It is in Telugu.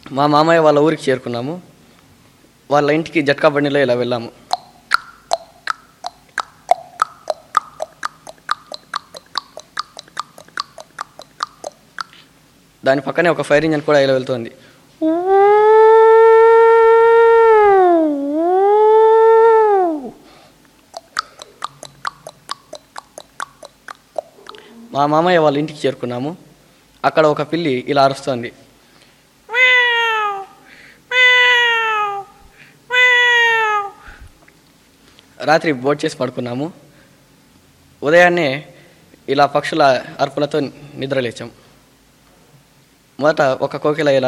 మా మామయ్య వాళ్ళ ఊరికి చేరుకున్నాము వాళ్ళ ఇంటికి జట్కా బండిలో ఇలా వెళ్ళాము దాని పక్కనే ఒక ఫైర్ ఇంజన్ కూడా ఇలా వెళ్తోంది మా మామయ్య వాళ్ళ ఇంటికి చేరుకున్నాము అక్కడ ఒక పిల్లి ఇలా అరుస్తోంది రాత్రి బోట్ చేసి పడుకున్నాము ఉదయాన్నే ఇలా పక్షుల అరుపులతో నిద్రలేచాం మొదట ఒక కోకిల ఇలా